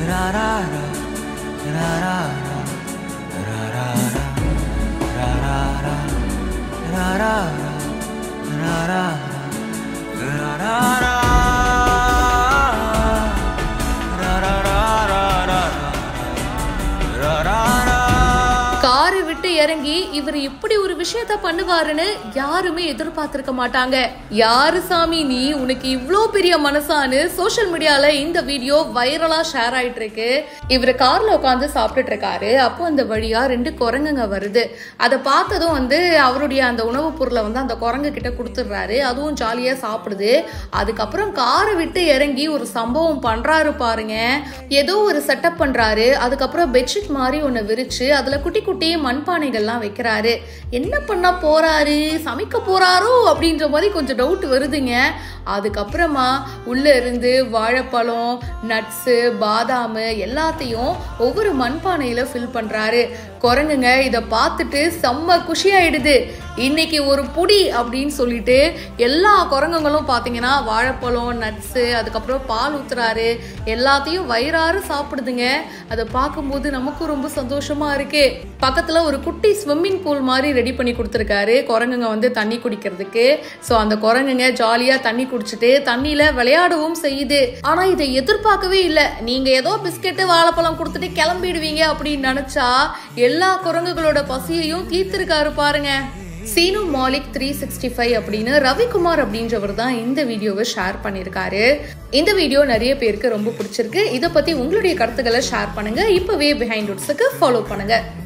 காரை விட்டு இறங்கி இவர் இப்படி ஒரு விஷயத்த பண்ணுவாருன்னு யாருமே எதிர்பார்த்திருக்க மாட்டாங்க யாரு சாமி நீ உனக்கு இவ்ளோ பெரிய மனசான்னு சோஷியல் மீடியால இந்த வீடியோ வைரலா ஷேர் ஆயிட்டு இருக்கு இவர் கார்ல உட்காந்து சாப்பிட்டுட்டு இருக்காரு அப்போ அந்த வழியா ரெண்டு குரங்குங்க வருது அதை பார்த்ததும் வந்து அவருடைய அந்த உணவுப் பொருளை வந்து அந்த குரங்கு கிட்ட கொடுத்துடுறாரு அதுவும் ஜாலியா சாப்பிடுது அதுக்கப்புறம் காரை விட்டு இறங்கி ஒரு சம்பவம் பண்றாரு பாருங்க ஏதோ ஒரு செட்டப் பண்றாரு அதுக்கப்புறம் பெட்ஷீட் மாதிரி ஒன்று விரிச்சு அதுல குட்டி குட்டி மண்பானைகள்லாம் வைக்கிறாரு என்ன பண்ண போறாரு சமைக்க போறாரோ அப்படின்ற மாதிரி கொஞ்சம் டவுட் வருதுங்க அதுக்கப்புறமா உள்ள இருந்து வாழைப்பழம் நட்ஸு பாதாம் எல்லாத்தையும் ஒவ்வொரு மண்பானையில ஃபில் பண்றாரு குரங்குங்க இதை பார்த்துட்டு செம்ம குஷி ஆயிடுது இன்னைக்கு ஒரு புடி அப்படின்னு சொல்லிட்டு எல்லா குரங்குங்களும் பார்த்தீங்கன்னா வாழைப்பழம் நட்ஸு அதுக்கப்புறம் பால் ஊத்துறாரு எல்லாத்தையும் வயிறாறு சாப்பிடுதுங்க அதை பார்க்கும்போது நமக்கும் ரொம்ப சந்தோஷமா இருக்கு பக்கத்துல ஒரு குட்டி ஸ்விம்மிங் பூல் மாதிரி ரெடி பண்ணி கொடுத்துருக்காரு குரங்குங்க வந்து தண்ணி குடிக்கிறதுக்கு ஸோ அந்த குரங்குங்க ஜாலியா தண்ணி குடிச்சிட்டு தண்ணியில விளையாடவும் செய்யுது ஆனா இதை எதிர்பார்க்கவே இல்லை நீங்க ஏதோ பிஸ்கெட்டு வாழைப்பழம் கொடுத்துட்டு கிளம்பிடுவீங்க அப்படின்னு நினைச்சா எல்லா குரங்குகளோட பசியையும் தீர்த்திருக்காரு பாருங்க Seenu Malik three sixty five அப்படின்னு ரவிக்குமார் அப்படின்றவர் தான் இந்த வீடியோவை ஷேர் பண்ணியிருக்காரு இந்த வீடியோ நிறைய பேருக்கு ரொம்ப பிடிச்சிருக்கு இதை பத்தி உங்களுடைய கருத்துக்களை ஷேர் பண்ணுங்க இப்பவே பிஹைண்ட் உட்ஸுக்கு ஃபாலோ பண்ணுங்க